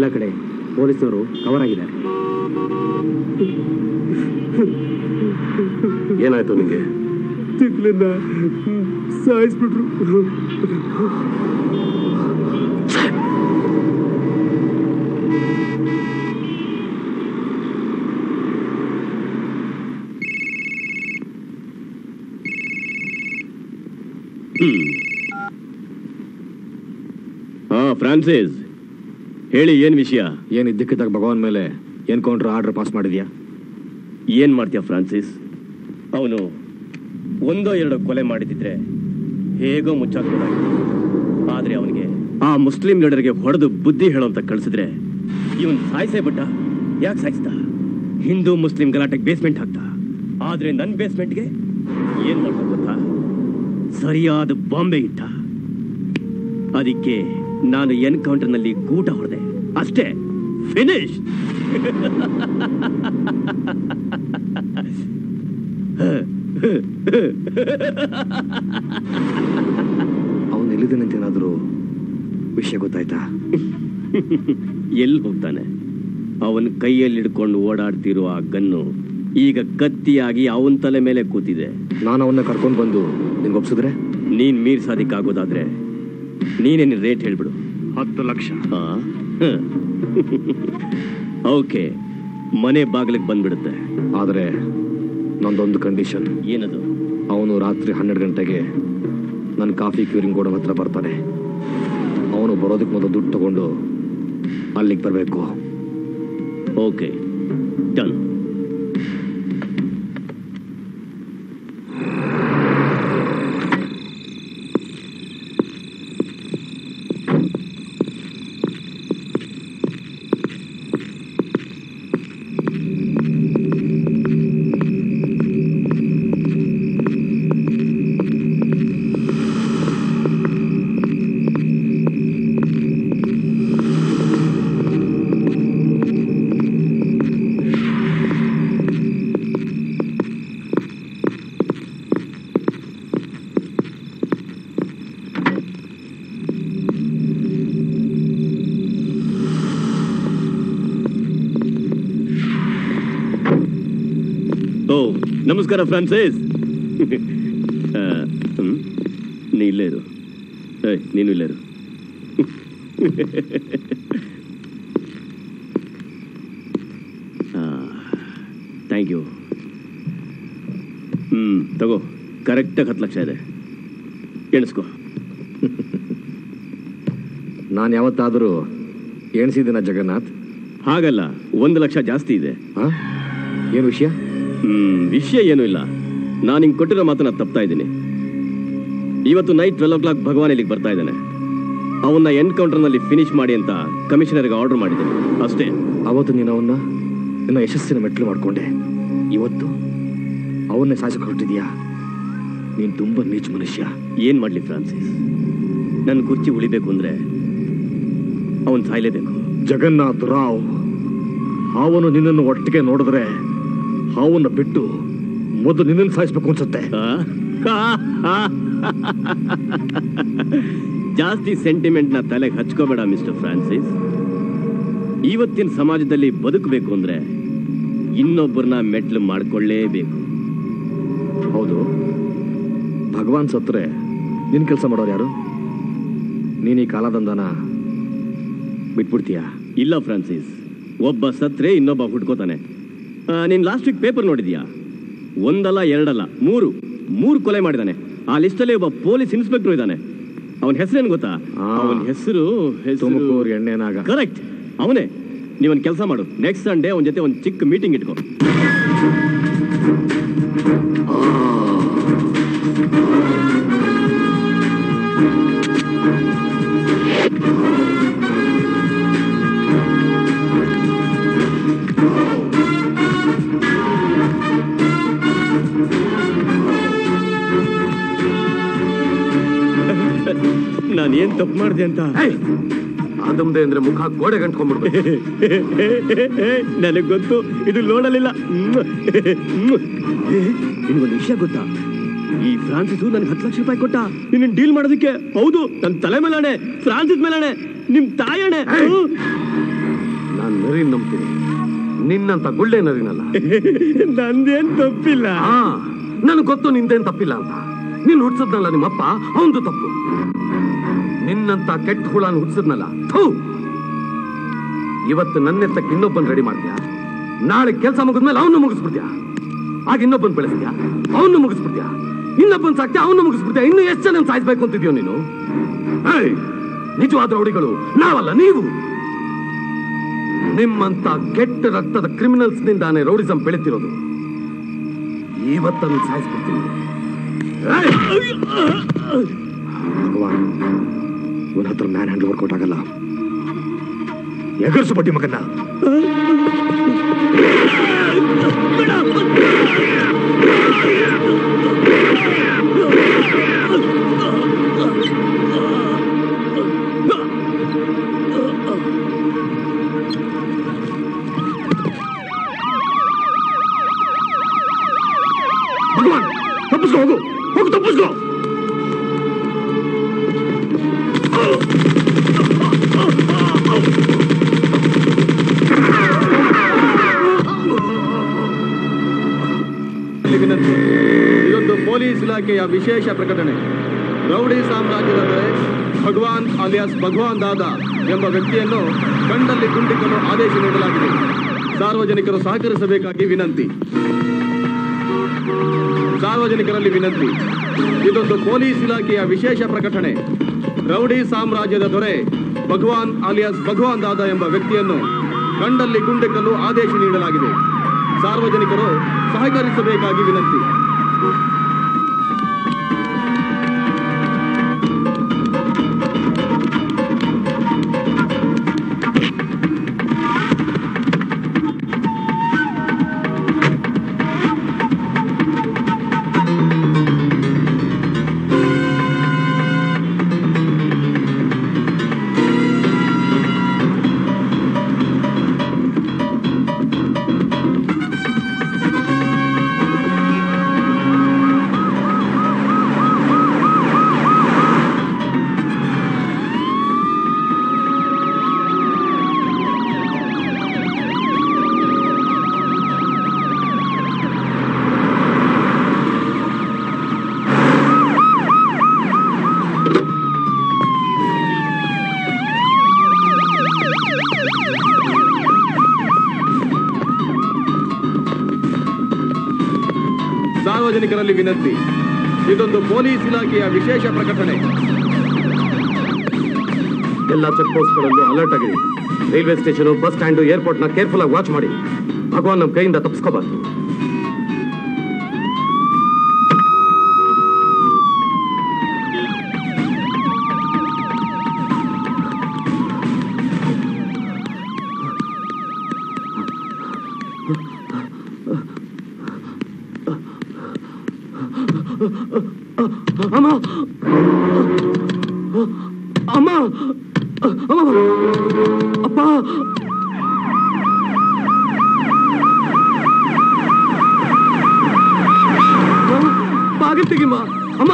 ಕಡೆ ಪೊಲೀಸರು ಕವರ್ ಆಗಿದ್ದಾರೆ ಏನಾಯ್ತು ನಿಂಗೆ ತಿಗ್ಲನ್ನ ಸಾಯಿಸ್ಬಿಟ್ರು ಹಾ ಫ್ರಾನ್ಸಿಸ್ ಹೇಳಿ ಏನ್ ವಿಷಯ ಏನು ಇದ್ದಕ್ಕಿದ್ದಾಗ ಭಗವಾನ್ ಮೇಲೆ ಎನ್ಕೌಂಟರ್ ಆರ್ಡರ್ ಪಾಸ್ ಮಾಡಿದ್ಯಾ ಏನ್ ಮಾಡ್ತೀಯ ಫ್ರಾನ್ಸಿಸ್ ಅವನು ಒಂದೋ ಎರಡೋ ಕೊಲೆ ಮಾಡಿದಿದ್ರೆ ಹೇಗೋ ಮುಚ್ಚಾಕ್ಬೋದಾಗಿತ್ತು ಆದ್ರೆ ಅವನಿಗೆ ಆ ಮುಸ್ಲಿಂ ಲೀಡರ್ಗೆ ಹೊಡೆದು ಬುದ್ಧಿ ಹೇಳೋಂತ ಕಳಿಸಿದ್ರೆ ಇವನ್ ಸಾಯಿಸೇ ಬಿಟ್ಟ ಯಾಕೆ ಸಾಯಿಸ್ದ ಹಿಂದೂ ಮುಸ್ಲಿಂ ಗಲಾಟೆಗೆ ಬೇಸ್ಮೆಂಟ್ ಹಾಕ್ತ ಆದ್ರೆ ನನ್ನ ಬೇಸ್ಮೆಂಟ್ಗೆ ಏನ್ ಮಾಡ್ದ ಗೊತ್ತಾ ಸರಿಯಾದ ಬಾಂಬೆ ಇಟ್ಟ ಅದಕ್ಕೆ ನಾನು ಎನ್ಕೌಂಟರ್ನಲ್ಲಿ ಗೂಟ ಹೊಡೆದೆ ಅಷ್ಟೇ ಫಿನಿಶ್ ಅವನು ಎಲ್ಲಿದ್ದಾನೆ ಏನಾದರೂ ವಿಷಯ ಗೊತ್ತಾಯ್ತಾ ಎಲ್ಲಿ ಹೋಗ್ತಾನೆ ಅವನ ಕೈಯಲ್ಲಿ ಹಿಡ್ಕೊಂಡು ಓಡಾಡ್ತಿರೋ ಆ ಗನ್ನು ಈಗ ಕತ್ತಿಯಾಗಿ ಅವನ ತಲೆ ಮೇಲೆ ಕೂತಿದೆ ನಾನು ಅವನ್ನ ಕರ್ಕೊಂಡು ಬಂದು ನಿನ್ಗೆ ಒಪ್ಸಿದ್ರೆ ನೀನ್ ಮೀರ್ಸಾದಿಕ್ಕಾಗೋದಾದ್ರೆ ನೀನೇನು ರೇಟ್ ಹೇಳ್ಬಿಡು ಹತ್ತು ಲಕ್ಷ ಓಕೆ ಮನೆ ಬಾಗಿಲಿಗೆ ಬಂದ್ಬಿಡುತ್ತೆ ಆದರೆ ನಂದೊಂದು ಕಂಡೀಷನ್ ಏನದು ಅವನು ರಾತ್ರಿ ಹನ್ನೆರಡು ಗಂಟೆಗೆ ನನ್ನ ಕಾಫಿ ಕ್ಯೂರಿಂಗ್ ಗೋಡನ್ ಹತ್ರ ಬರ್ತಾನೆ ಅವನು ಬರೋದಕ್ಕೆ ಮೊದಲು ದುಡ್ಡು ತಗೊಂಡು ಅಲ್ಲಿಗೆ ಬರಬೇಕು ಓಕೆ ಡನ್ ಓ ನಮಸ್ಕಾರ ಫ್ರಾನ್ಸಿಸ್ ಆ, ಹ್ಮ್? ನೀ ಇಲ್ಲೇ ಇರು ಏಯ್ ನೀನು ಇಲ್ಲೇ ಇರು ಥ್ಯಾಂಕ್ ಯು ಹ್ಞೂ ತಗೋ ಕರೆಕ್ಟಾಗಿ ಹತ್ತು ಲಕ್ಷ ಇದೆ ಎಣಿಸ್ಕೋ ನಾನು ಯಾವತ್ತಾದರೂ ಎಣಿಸಿದ್ದೀನ ಜಗನ್ನಾಥ್ ಹಾಗಲ್ಲ ಒಂದು ಲಕ್ಷ ಜಾಸ್ತಿ ಇದೆ ಹಾಂ ಏನು ವಿಷಯ ಹ್ಮ್ ವಿಷಯ ಏನೂ ಇಲ್ಲ ನಾನು ಹಿಂಗೆ ಕೊಟ್ಟಿರೋ ಮಾತನ್ನ ತಪ್ತಾ ಇದ್ದೀನಿ ಇವತ್ತು night twelve o'clock Bhagwan ಇಲ್ಲಿಗೆ ಬರ್ತಾ ಇದ್ದಾನೆ ಅವನ್ನ ಎನ್ಕೌಂಟರ್ನಲ್ಲಿ ಫಿನಿಶ್ ಮಾಡಿ ಅಂತ ಕಮಿಷನರ್ಗೆ ಆರ್ಡರ್ ಮಾಡಿದ್ದೀನಿ ಅಷ್ಟೇ ಅವತ್ತು ನೀನು ಅವನ್ನ ನಿನ್ನ ಯಶಸ್ಸಿನ ಮೆಟ್ಲು ಮಾಡಿಕೊಂಡೆ ಇವತ್ತು ಅವನ್ನೇ ಸಾಯಿಸಕ್ಕೆ ಹೊರಟಿದ್ಯಾ ನೀನು ತುಂಬ ನೀಚ ಮನುಷ್ಯ ಏನ್ ಮಾಡ್ಲಿ ಫ್ರಾನ್ಸಿಸ್ ನನ್ನ ಕುರ್ಚಿ ಉಳಿಬೇಕು ಅಂದ್ರೆ ಅವನ್ ಸಾಯ್ಲೇಬೇಕು ಜಗನ್ನಾಥ್ ರಾವ್ ಅವನು ನಿನ್ನನ್ನು ಒಟ್ಟಿಗೆ ನೋಡಿದ್ರೆ ಹಾವನ್ನು ಬಿಟ್ಟು ಮೊದಲು ನಿನ್ನನ್ನು ಸಾಯಿಸ್ಬೇಕು ಅನ್ಸುತ್ತೆ ಆ? ಜಾಸ್ತಿ ಸೆಂಟಿಮೆಂಟ್ ನ ತಲೆಗೆ ಹಚ್ಕೋಬೇಡ ಮಿಸ್ಟರ್ ಫ್ರಾನ್ಸಿಸ್ ಇವತ್ತಿನ ಸಮಾಜದಲ್ಲಿ ಬದುಕಬೇಕು ಅಂದ್ರೆ ಇನ್ನೊಬ್ಬರನ್ನ ಮೆಟ್ಲು ಮಾಡ್ಕೊಳ್ಳೇಬೇಕು ಹೌದು ಭಗವಾನ್ ಸತ್ರೆ ನಿನ್ನ ಕೆಲಸ ಮಾಡೋರು ಯಾರು ನೀನು ಈ ಕಾಲದಂದನ ಬಿಟ್ಬಿಡ್ತೀಯಾ ಇಲ್ಲ ಫ್ರಾನ್ಸಿಸ್ ಒಬ್ಬ ಸತ್ರೆ ಇನ್ನೊಬ್ಬ ಹುಡ್ಕೋತಾನೆ ಆ, ನೀನ್ ಲಾಸ್ಟ್ ವೀಕ್ ಪೇಪರ್ ನೋಡಿದ್ಯಾ ಒಂದಲ್ಲ ಎರಡಲ್ಲ ಮೂರು ಮೂರು ಕೊಲೆ ಮಾಡಿದಾನೆ ಆ ಲಿಸ್ಟಲ್ಲಿ ಒಬ್ಬ ಪೊಲೀಸ್ ಇನ್ಸ್ಪೆಕ್ಟರ್ ಇದ್ದಾನೆ ಅವನ ಹೆಸರೇನು ಗೊತ್ತಾ ಆ. ಅವನ ಹೆಸರು ತುಮಕೂರು ಎಣ್ಣೆನಾಗ ಕರೆಕ್ಟ್ ಅವನೇ ನೀವೊಂದು ಕೆಲಸ ಮಾಡು ನೆಕ್ಸ್ಟ್ ಸಂಡೇ ಅವನ ಜೊತೆ ಒಂದು ಚಿಕ್ಕ ಮೀಟಿಂಗ್ ಇಟ್ಕೋ ನಾನು ಏನ್ ತಪ್ಪು ಮಾಡಿದೆ ಅಂತ ಅದಮ್ದೆ ಅಂದ್ರೆ ಮುಖ ಗೋಡೆ ಗಂಟ್ಕೊಂಡ್ಬಿಡ್ಬೇಕು ನನಗೆ ಗೊತ್ತು ಇದು ನೋಡಲಿಲ್ಲ ನಿನ್ಗೊಂದು ವಿಷಯ ಗೊತ್ತಾ ಈ ಫ್ರಾನ್ಸಿಸ್ ನನಗೆ ಹತ್ತು ಲಕ್ಷ ರೂಪಾಯಿ ಕೊಟ್ಟ ನಿನ್ನ ಡೀಲ್ ಮಾಡೋದಕ್ಕೆ ಹೌದು ನನ್ನ ತಲೆ ಮೇಲಾಣೆ ಫ್ರಾನ್ಸಿಸ್ ಮೇಲಾಣೆ ನಿಮ್ ತಾಯಣೆ ನಾನ್ ನರಿ ನಂಬ್ತೀನಿ ನಿನ್ನಂತ ಗುಳ್ಳೆ ನರಿನಲ್ಲ ನಂದೇನ್ ತಪ್ಪಿಲ್ಲ ಹಾ ನನಗೆ ಗೊತ್ತು ನಿಂದೇನ್ ತಪ್ಪಿಲ್ಲ ಅಂತ ನೀನ್ ಹುಡ್ಸದ್ನಲ್ಲ ನಿಮ್ಮಪ್ಪ ಅವಂದು ತಪ್ಪು ನಿನ್ನಂತ ಕೆಟ್ಟ ಹುಳನ ಹುಡ್ಸದ್ನಲ್ಲ ಥೂ ಇವತ್ತು ನನ್ನೆತ್ತಕ್ಕೆ ಇನ್ನೊಬ್ಬನ್ ರೆಡಿ ಮಾಡ್ತೀಯಾ ನಾಳೆ ಕೆಲಸ ಮುಗಿದ್ಮೇಲೆ ಅವನು ಮುಗಿಸ್ಬಿಡ್ತೀಯಾ ಆಗ ಇನ್ನೊಬ್ಬನ್ ಬೆಳೆಸ್ತೀಯಾ ಅವನು ಮುಗಿಸ್ಬಿಡ್ತೀಯಾ ಇನ್ನೊಬ್ಬನ್ ಸಾಕ್ತೀಯ ಅವನು ಮುಗಿಸ್ಬಿಡ್ತೀಯಾ ಇನ್ನು ಎಷ್ಟು ಜನ ಸಾಯಿಸ್ಬೇಕು ಅಂತಿದ್ಯೋ ನೀನು ಏಯ್, ನಿಜವಾದ ರೌಡಿಗಳು ನಾವಲ್ಲ ನೀವು ನಿಮ್ಮಂತ ಕೆಟ್ಟ ರಕ್ತದ ಕ್ರಿಮಿನಲ್ಸ್ ನಿಂದಾನೆ ರೌಡಿಸಂ ಬೆಳೀತಿರೋದು ಇವತ್ತನ್ನು ಸಾಯಿಸ್ಬಿಡ್ತೀನಿ ಏಯ್! ಭಗವಾನ್ ಇವನ ಹತ್ರ ಮ್ಯಾನ್ ಹ್ಯಾಂಡಲ್ ವರ್ಕೌಟ್ ಆಗಲ್ಲ ಎಗರ್ಸು ಬಡ್ಡಿ ಮಗನ್ನ ಭಗವಾನ್ ತಪ್ಪಿಸ್ಕೋ ಹೋಗು ಹೋಗು ತಪ್ಪಿಸ್ಕೋ ವಿನಂತಿ ಇದೊಂದು ಪೊಲೀಸ್ ಇಲಾಖೆಯ ವಿಶೇಷ ಪ್ರಕಟಣೆ ರೌಡಿ ಸಾಮ್ರಾಜ್ಯದ ದೊರೆ ಭಗವಾನ್ ಅಲಿಯಾಸ್ ಭಗವಾನ್ ದಾದಾ ಎಂಬ ವ್ಯಕ್ತಿಯನ್ನು ಕಂಡಲ್ಲಿ ಗುಂಡಿಕ್ಕಲು ಆದೇಶ ನೀಡಲಾಗಿದೆ ಸಾರ್ವಜನಿಕರು ಸಹಕರಿಸಬೇಕಾಗಿ ವಿನಂತಿ ಸಾರ್ವಜನಿಕರಲ್ಲಿ ವಿನಂತಿ ಇದೊಂದು ಪೊಲೀಸ್ ಇಲಾಖೆಯ ವಿಶೇಷ ಪ್ರಕಟಣೆ ರೌಡಿ ಸಾಮ್ರಾಜ್ಯದ ದೊರೆ ಭಗವಾನ್ ಅಲಿಯಾಸ್ ಭಗವಾನ್ ದಾದಾ ಎಂಬ ವ್ಯಕ್ತಿಯನ್ನು ಕಂಡಲ್ಲಿ ಗುಂಡಿಕ್ಕಲು ಆದೇಶ ನೀಡಲಾಗಿದೆ ಸಾರ್ವಜನಿಕರು ಸಹಕರಿಸಬೇಕಾಗಿ ವಿನಂತಿ ಸಾರ್ವಜನಿಕರಲ್ಲಿ ವಿನಂತಿ ಇದೊಂದು ಪೊಲೀಸ್ ಇಲಾಖೆಯ ವಿಶೇಷ ಪ್ರಕಟಣೆ ಎಲ್ಲ ಚೆಕ್ ಪೋಸ್ಟ್ಗಳಲ್ಲೂ ಅಲರ್ಟ್ ಆಗಿದೆ railway station bus stand airport ನ ಕೇರ್ಫುಲ್ ಆಗಿ ವಾಚ್ ಮಾಡಿ ಭಗವಾನ್ ನಮ್ಮ ಕೈಯಿಂದ ತಪ್ಪಿಸ್ಕೋಬಾರ್ದು ಅಮ್ಮ ಅಮ್ಮ ಅಮ್ಮ ಅಪ್ಪ ಬಾಗಿಲು ತೆಗಿಮ್ಮ ಅಮ್ಮ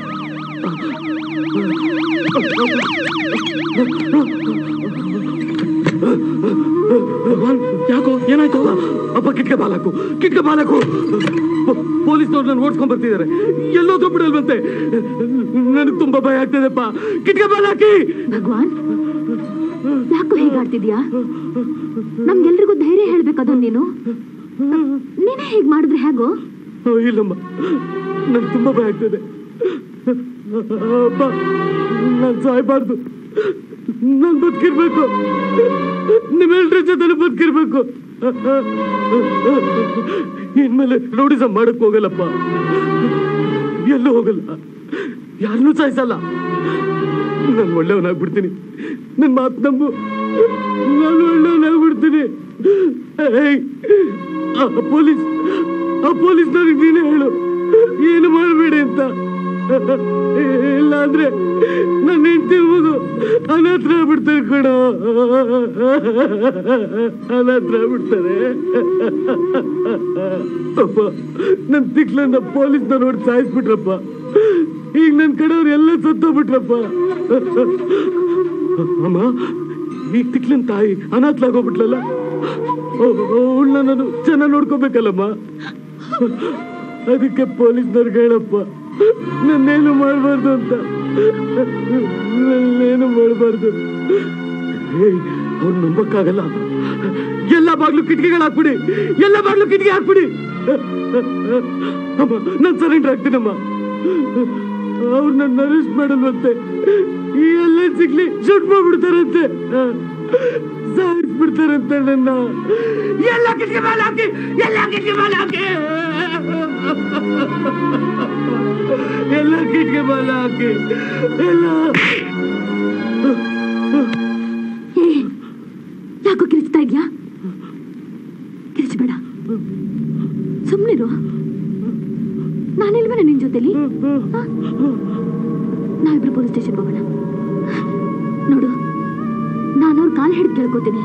ಭಗವಾನ್ ಯಾಕೋ ಏನಾಯ್ತು ಅಪ್ಪ ಕಿಟ್ಕೆ ಬಾಲಾಕು ಕಿಟ್ಕೆ ಬಾಲಾಕು ಪೊಲೀಸ್ನವ್ರು ನಾನು ಓಡಿಸ್ಕೊಂಡ್ ಬರ್ತಿದ್ದಾರೆ ಎಲ್ಲೋದ್ರೂ ಬಿಡಲ್ವಂತೆ ನನಗೆ ತುಂಬಾ ಭಯ ಆಗ್ತದೆಪ್ಪ ಕಿಟ್ಕೆ ಬಾಲಾಕಿ ಭಗವಾನ್ ಯಾಕೋ ಹೀಗಾಡ್ತಿದ್ಯಾ ನಮ್ಗೆಲ್ರಿಗೂ ಧೈರ್ಯ ಹೇಳ್ಬೇಕದು ನೀನು ನೀನೇ ಹೀಗ್ ಮಾಡಿದ್ರೆ ಹೇಗೋ ಓ, ಇಲ್ಲಮ್ಮ ನನ್ಗೆ ತುಂಬಾ ಭಯ ಆಗ್ತದೆ ಅಪ್ಪ ನಾನು ಸಾಯ್ಬಾರ್ದು ನಾನು ಬದುಕಿರ್ಬೇಕು ನಿಮ್ಮೆಲ್ರ ಜೊತೆ ಬದುಕಿರ್ಬೇಕು ಇನ್ಮೇಲೆ ರೌಡಿಸಮ್ ಮಾಡಕ್ ಹೋಗಲ್ಲಪ್ಪ ಎಲ್ಲೂ ಹೋಗಲ್ಲ ಯಾರನ್ನೂ ಸಾಯಿಸಲ್ಲ ನಾನು ಒಳ್ಳೆಯವನಾಗ್ಬಿಡ್ತೀನಿ ನನ್ನ ಮಾತು ನಂಬು ನಾನು ಒಳ್ಳೆಯವನಾಗ್ಬಿಡ್ತೀನಿ ಏಯ್, ಆ ಪೊಲೀಸ್ ಆ ಪೊಲೀಸ್ನವ್ರಿಗೆ ನೀನೇ ಹೇಳು ಏನು ಮಾಡಬೇಡಿ ಅಂತ ಇಲ್ಲ ಅಂದ್ರೆ ನನ್ನ ಹೆಂಡತಿ ಮಗು ಅನಾಥರ ಬಿಡ್ತಾರೆ ಕಣೋ ಅನಾಥರ ಬಿಡ್ತಾರೆ ಅಪ್ಪ ನನ್ನ ತಿಕ್ಲನ್ನ ಪೊಲೀಸ್ನ ನೋಡಿ ಸಾಯಿಸ್ಬಿಟ್ರಪ್ಪ ಈಗ ನನ್ನ ಕಡೆಯವ್ರು ಎಲ್ಲ ಸತ್ತೋಗ್ಬಿಟ್ರಪ್ಪ ಅಮ್ಮ ಈಗ ತಿಕ್ಲಿನ ತಾಯಿ ಅನಾಥಲಾಗೋಗ್ಬಿಟ್ಲಲ್ಲ ಅವಳನ್ನ ನಾನು ಚೆನ್ನಾಗಿ ನೋಡ್ಕೋಬೇಕಲ್ಲಮ್ಮ ಅದಕ್ಕೆ ಪೊಲೀಸ್ನವ್ರಿಗೆ ಹೇಳಪ್ಪ ನನ್ನೇನು ಮಾಡಬಾರ್ದು ಅಂತ ನನ್ನೇನು ಮಾಡಬಾರ್ದು ಅವ್ರು ನಂಬಕ್ಕಾಗಲ್ಲ ಎಲ್ಲ ಬಾಗ್ಲು ಕಿಟಕಿಗಳು ಹಾಕ್ಬಿಡಿ ಎಲ್ಲ ಬಾಗ್ಲು ಕಿಟಕಿ ಹಾಕ್ಬಿಡಿ ಅಮ್ಮ ನಾನು ಸರೆಂಡರ್ ಆಗ್ತೀನಮ್ಮ ಅವ್ರು ನನ್ನ ಅರೆಸ್ಟ್ ಮಾಡಲ್ವಂತೆ ಈ ಎಲ್ಲ ಸಿಗ್ಲಿ ಶೂಟ್ ಮಾಡ್ಬಿಡ್ತಾರಂತೆ ಸಾಯಿಸ್ಬಿಡ್ತಾರಂತೆ ನನ್ನ ಎಲ್ಲ ಕಿಟಕಿ ಮೇಲೆ ಹಾಕಿ ಎಲ್ಲ ಕಿಟಕಿ ಮೇಲೆ ಹಾಕಿ ಎಲ್ಲ ಕಿಟಕಿ ಮೇಲೆ ಹಾಕಿ ಎಲ್ಲ ಏ ಯಾಕೋ ಕಿರಿಚ್ತಾ ಇದ್ಯಾ ಕಿರಿಚಬೇಡ ಸುಮ್ಮನಿರು ನಾನಿಲ್ವೇನ ನಿನ್ ಜೊತೆಲಿ ಆ? ನಾವಿಬ್ರು ಪೊಲೀಸ್ ಸ್ಟೇಷನ್ ಹೋಗೋಣ ನೋಡು ನಾನು ಅವ್ರ ಕಾಲ್ ಹಿಡಿದು ಕೇಳ್ಕೊತೀನಿ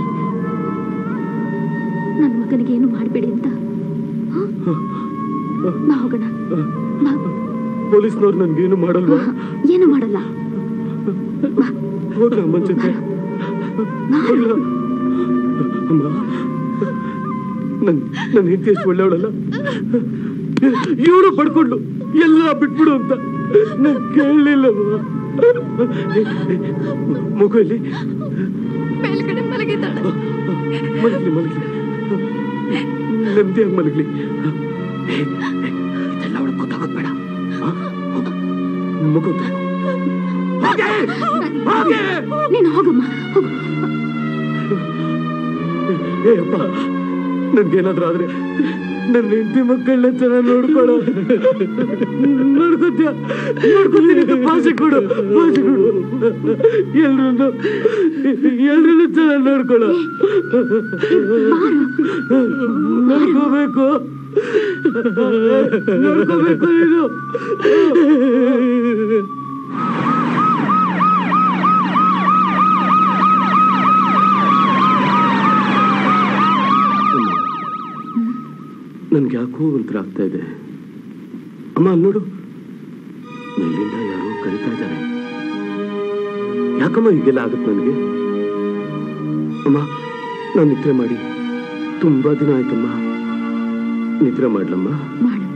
ನನ್ನ ಮಗನಿಗೆ ಏನು ಮಾಡಬೇಡಿ ಅಂತ ಆ? ಬಾ ಹೋಗೋಣ ಬಾ. ಪೊಲೀಸ್ನವ್ರು ನನ್ಗೇನು ಮಾಡಲ್ವಾ ಏನು ಮಾಡಲ್ಲ ಬಾ ಹೋಗ್ಲ ಅಮ್ಮನ ಜೊತೆ ಬಾ. ಹೋಗ್ಲ ಅಮ್ಮ ನನ್ ನನ್ನ ಹೆಂಡತಿ ಎಷ್ಟು ಒಳ್ಳೆಯವಳಲ್ಲ ಇವಳು ಪಡ್ಕೊಂಡು ಎಲ್ಲ ಬಿಟ್ಬಿಡು ಅಂತ ನಾನು ಕೇಳಲಿಲ್ಲಮ್ಮ ಮಗುವಲ್ಲಿ ಮೇಲ್ಗಡೆ ಮಲಗಿದ್ದಾಳೆ ಮಲಗ್ಲಿ ಮಲಗ್ಲಿ ನೆಮ್ಮದಿಯಾಗಿ ಮಲಗ್ಲಿ ಇದೆಲ್ಲ ಅವಳು ಗೊತ್ತಾಗೋದು ಬೇಡ ಆ? ಹೋಗು. ಮಗು ತಗೋ. ಹೋಗೆ! ಹೋಗೆ! ನೀನು ಹೋಗಮ್ಮ ಹೋಗು ಏ ಅಪ್ಪ ನನ್ಗೇನಾದ್ರೂ ಆದ್ರೆ ನನ್ನ ಹೆಂಡತಿ ಮಕ್ಕಳನ್ನ ಚೆನ್ನಾಗಿ ನೋಡ್ಕೊಳ್ಳೋ ನೋಡ್ಕೊತ್ಯ ನೋಡ್ಕೊತೀನಿ ಅಂತ ಭಾಷೆ ಕೊಡು ಭಾಷೆ ಕೊಡು ಎಲ್ರನ್ನು ಎಲ್ರನ್ನು ಚೆನ್ನಾಗಿ ನೋಡ್ಕೊಳ್ಳೋ ನೋಡ್ಕೋಬೇಕು ನೋಡ್ಕೋಬೇಕು ನೀನು ನನ್ಗೆ ಯಾಕೋ ಒಂಥರ ಆಗ್ತಾ ಇದೆ ಅಮ್ಮ ಅಲ್ಲ್ ನೋಡು ಮೇಲಿಂದ ಯಾರೋ ಕರೀತಾ ಇದ್ದಾರೆ ಯಾಕಮ್ಮ ಹೀಗೆಲ್ಲ ಆಗುತ್ತೆ ನನಗೆ ಅಮ್ಮ ನಾನು ನಿದ್ರೆ ಮಾಡಿ ತುಂಬಾ ದಿನ ಆಯ್ತಮ್ಮ ನಿದ್ರೆ ಮಾಡ್ಲಮ್ಮ ಮಾಡಪ್ಪ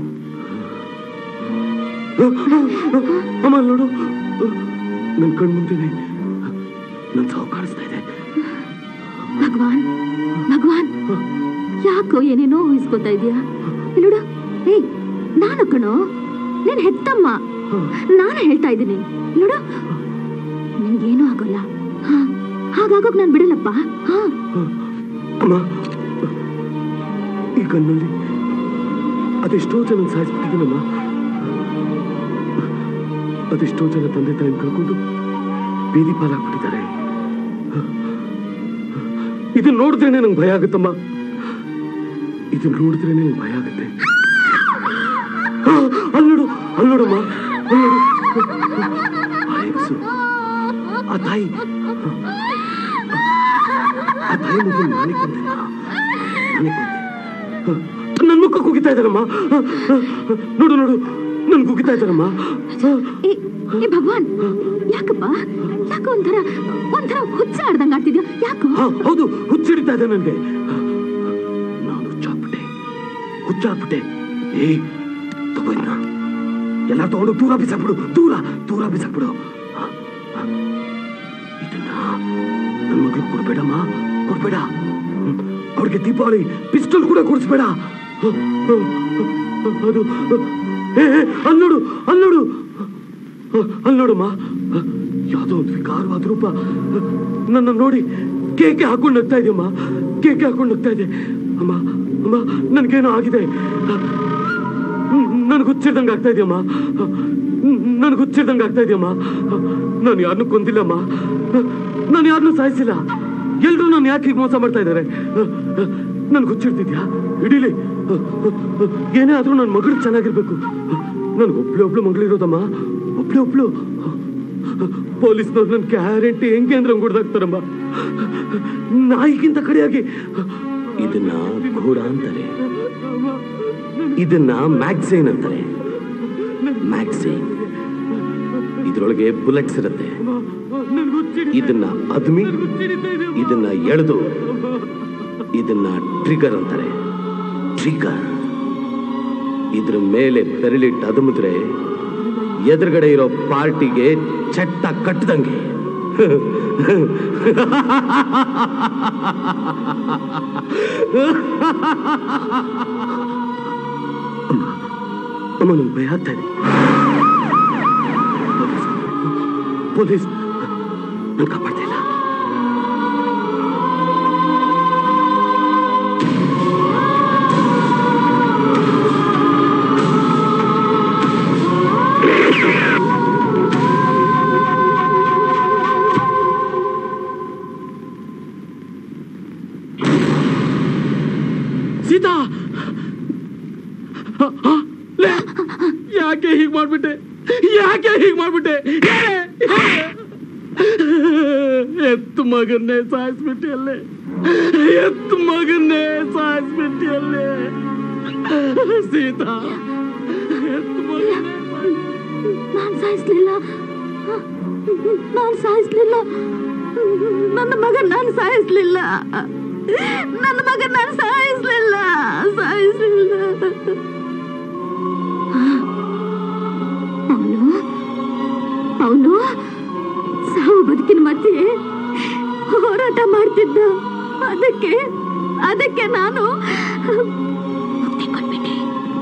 ಅಮ್ಮ ಅಲ್ಲ್ ನೋಡು ನನ್ ಕಣ್ ಮುಂದೆನೆ ನನ್ ಸಾವು ಕಾಣಿಸ್ತಾ ಇದೆ ಭಗವಾನ್ ಭಗವಾನ್ ಯಾಕೋ ಏನೇನೋ ಊಹಿಸ್ಕೊತಾ ಇದೀಯಾ ಇಲ್ಲೋಡು ಏಯ್ ನಾನು ಕಣೋ ನೀನ್ ಹೆತ್ತಮ್ಮ ನಾನು ಹೇಳ್ತಾ ಇದ್ದೀನಿ ನೋಡು ನಿನ್ಗೇನೂ ಆಗೋಲ್ಲ ಹಾ ಹಾಗಾಗೋಕ್ ನಾನು ಬಿಡಲ್ಲಪ್ಪ ಹಾ ಅಮ್ಮ ಈ ಕಣ್ಣಲ್ಲಿ ಅದೆಷ್ಟೋ ಜನ ಸಾಯಿಸ್ಬಿಟ್ಟಿದ್ದೀನಮ್ಮ ಅದೆಷ್ಟೋ ಜನ ತಂದೆ ತಾಯಿ ಕಳ್ಕೊಂಡು ಬೀದಿ ಪಾಲಾಗ್ಬಿಟ್ಟಿದ್ದಾರೆ ಇದನ್ನ ನೋಡಿದ್ರೇನೆ ನಂಗೆ ಭಯ ಆಗುತ್ತಮ್ಮ ಇದನ್ನ ನೋಡಿದ್ರೇನೆ ನಂಗೆ ಭಯ ಆಗುತ್ತೆ ಆ, ಅಲ್ಲೋಡು ಅಲ್ಲೋಡಮ್ಮ ಅಲ್ಲೋಡು ಆ ಹೆಂಗ್ಸು, ಆ ತಾಯಿ ಆ ತಾಯಿ ಮಗು ನಾನೇ ಕೊಂದೆ ನಾನೇ ಕೊಂದೆ ನನ್ನ ಮುಖ ಕುಗಿತಾ ಇದ್ದಾರಮ್ಮ ನೋಡು ನೋಡು ನನ್ ಕುಗಿತಾ ಇದ್ದಾರಮ್ಮ ಏ ಏ ಭಗವಾನ್ ಯಾಕಪ್ಪ ಯಾಕೋ ಒಂಥರ ಒಂಥರ ಹುಚ್ಚ ಆಡ್ದಂಗ್ ಆಡ್ತಿದ್ಯಾ ಯಾಕೋ ಹಾ, ಹೌದು ಹುಚ್ಚಿಡಿತಾ ಇದೆ ನನಗೆ ನಾನು ಹುಚ್ಚಾಗ್ಬಿಟ್ಟೆ ಹುಚ್ಚಾಗ್ಬಿಟ್ಟೆ ಏ ತಗೋ ಇದ್ನ ಎಲ್ಲ ತಗೊಂಡು ದೂರ ಬಿಸಾಕ್ಬಿಡು ದೂರ ದೂರ ಬಿಸಾಕ್ಬಿಡು ಆ, ಆ. ಇದನ್ನ ನನ್ನ ಮಗಳು ಕೊಡ್ಬೇಡಮ್ಮ ಕೊಡ್ಬೇಡ ಹ್ಮ್. ಅವ್ರಿಗೆ ದೀಪಾವಳಿ ಪಿಸ್ಟಲ್ ಕೂಡ ಕೊಡಿಸ್ಬೇಡ ಹ, ಹ, ಹ, ಅದು ಏ ಏ, ಅಲ್ಲ್ ನೋಡು ಅಲ್ಲ್ ನೋಡು ಹ, ಅಲ್ಲ್ ನೋಡಮ್ಮ ಹ, ಯಾವುದೋ ಒಂದು ವಿಕಾರವಾದ ರೂಪ ಹ, ನನ್ನ ನೋಡಿ ಕೇಕೆ ಹಾಕೊಂಡು ನಗ್ತಾ ಇದೆಯಮ್ಮ ಕೇಕೆ ಹಾಕೊಂಡು ನಗ್ತಾ ಇದೆ ಅಮ್ಮ ಅಮ್ಮ ನನ್ಗೇನೋ ಆಗಿದೆ ನನ್ಗೆ ಹುಚ್ಚಿಡ್ದಂಗೆ ಆಗ್ತಾ ಇದೆಯಮ್ಮ ನನ್ಗೆ ಹುಚ್ಚಿಡ್ದಂಗೆ ಆಗ್ತಾ ಇದೆಯಮ್ಮ ನಾನು ಯಾರನ್ನೂ ಕೊಂದಿಲ್ಲಮ್ಮ ನಾನು ಯಾರನ್ನೂ ಸಾಯಿಸಿಲ್ಲ ಎಲ್ರೂ ನಾನು ಯಾಕೆ ಹೀಗೆ ಮೋಸ ಮಾಡ್ತಾ ಇದ್ದಾರೆ ನನ್ಗೆ ಹುಚ್ಚಿಡ್ತಿದ್ಯಾ ಇಡೀಲಿ ಏನೇ ಆದ್ರೂ ನನ್ನ ಮಗಳು ಚೆನ್ನಾಗಿರ್ಬೇಕು ನನ್ಗೆ ಒಬ್ಳು ಒಬ್ಳು ಮಗಳಿರೋದಮ್ಮ ಒಬ್ಳು ಒಬ್ಳು ಪೊಲೀಸ್ನವ್ರು ನನ್ನ ಗ್ಯಾರಂಟಿ ಹೆಂಗೆ ಅಂದ್ರೆ ಹಂಗೆ ಹೊಡ್ದಾಕ್ತಾರಮ್ಮ ನಾಯಿಗಿಂತ ಕಡೆಯಾಗಿ ಇದನ್ನ ಘೋಡ ಅಂತಾರೆ ಇದನ್ನ ಮ್ಯಾಗ್ಝೈನ್ ಅಂತಾರೆ ಮ್ಯಾಗ್ಝೈನ್ ಇದ್ರೊಳಗೆ ಬುಲೆಟ್ಸ್ ಇರುತ್ತೆ ಇದನ್ನ ಅದ್ಮಿ ಇದನ್ನ ಎಳೆದು ಇದನ್ನ ಟ್ರಿಗರ್ ಅಂತಾರೆ ಟ್ರಿಗರ್ ಇದ್ರ ಮೇಲೆ ಬೆರಳಿಟ್ಟು ಅದುಮಿದ್ರೆ ಎದುರುಗಡೆ ಇರೋ ಪಾರ್ಟಿಗೆ ಚಟ್ಟ ಕಟ್ಟದಂಗೆ ಅಮ್ಮ ಅಮ್ಮ ನಂಗೆ ಭಯ ಆಗ್ತಾ ಇದೆ ಪೊಲೀಸ್ ನಾನು ಕಾಪಾಡ್ತಾ ಇಲ್ಲ ಸೀತಾ ಲೇ, ಯಾಕೆ ಹೀಗ್ ಮಾಡ್ಬಿಟ್ಟೆ ಯಾಕೆ ಹೀಗ್ ಮಾಡ್ಬಿಟ್ಟೆ ಹೇಳೆ, ಹೇಳೆ. ಎತ್ತು ಮಗನ್ನೇ ಸಾಯಿಸ್ಬಿಟ್ಟೆ ಅಲ್ಲೇ ಎತ್ತು ಮಗನ್ನೇ ಸಾಯಿಸ್ಬಿಟ್ಟೆ ಅಲ್ಲೇ ಸೀತಾ ಎತ್ತು ಮಗನ್ನೇ ಸಾಯ್ಸ್- ನಾನ್ ಸಾಯಿಸ್ಲಿಲ್ಲ ನಾನ್ ಸಾಯಿಸ್ಲಿಲ್ಲ ನನ್ನ ಮಗ ನಾನು ಸಾಯಿಸ್ಲಿಲ್ಲ ನನ್ನ ಮಗ ನಾನು ಸಾಯಿಸ್ಲಿಲ್ಲ ಸಾಯಿಸ್ಲಿಲ್ಲ ಅವನು ಅವನು ಸಾವು ಬದುಕಿನ ಮಧ್ಯೆ ಹೋರಾಟ ಮಾಡ್ತಿದ್ದ ಅದಕ್ಕೆ ಅದಕ್ಕೆ ನಾನು ಮುಕ್ತಿ ಕೊಟ್ಬಿಟ್ಟೆ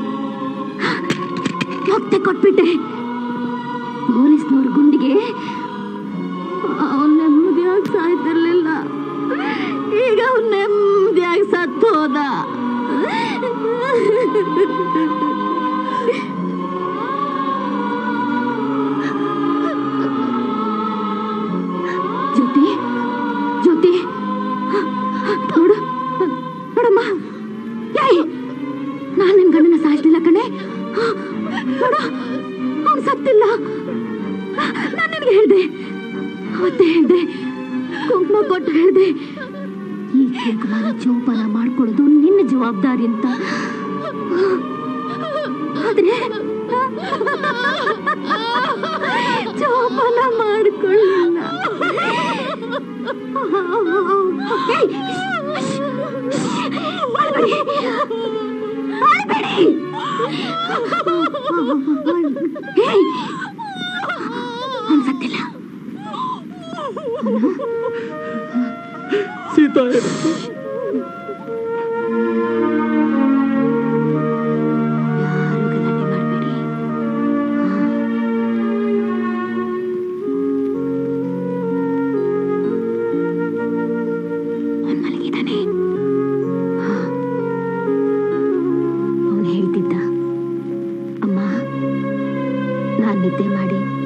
ಮುಕ್ತಿ ಕೊಟ್ಬಿಟ್ಟೆ ಪೊಲೀಸ್ನವ್ರ ಗುಂಡಿಗೆ ಅವನ್ ನೆಮ್ಮದಿಯಾಗಿ ಸಾಯ್ತಿರ್ಲಿಲ್ಲ ಈಗ ಅವನ್ ನೆಮ್ಮದಿಯಾಗಿ ಸತ್ತು ಹೋದ ಜ್ಯೋತಿ ಜ್ಯೋತಿ ನೋಡು ನೋಡಮ್ಮ ಏಯ್ ನಾನು ನಿನ್ ಗಂಡನ ಸಾಯಿಸ್ಲಿಲ್ಲ ಕಣೆ ನೋಡು ಅವ್ನು ಸತ್ತಿಲ್ಲ ನಾನು ನಿನಗೆ ಹೇಳ್ದೆ ಅವತ್ತೇ ಹೇಳ್ದೆ ಕುಂಕುಮ ಕೊಟ್ಟು ಹೇಳ್ದೆ ಈ ಕುಂಕುಮನ ಜೋಪಾನ ಮಾಡ್ಕೊಳ್ಳೋದು ನಿನ್ನ ಜವಾಬ್ದಾರಿ ಅಂತ ಆದ್ರೆ ಜೋಪಾನ ಮಾಡ್ಕೊಳ್ಳಿಲ್ಲ ಏಯ್, ಅಳ್ಬೇಡಿ. ಅಳ್ಬೇಡಿ. ಏಯ್, ಅವ್ನ್ ಸತ್ತಿಲ್ಲ ಸೀತಾ ಯಾರು ಗಲಾಟೆ ಮಾಡಬೇಡಿ ಅವನ್ ಮಲಗಿದ್ದಾನೆ ಅವನು ಹೇಳ್ತಿದ್ದ ಅಮ್ಮ ನಾನ್ ನಿದ್ದೆ ಮಾಡಿ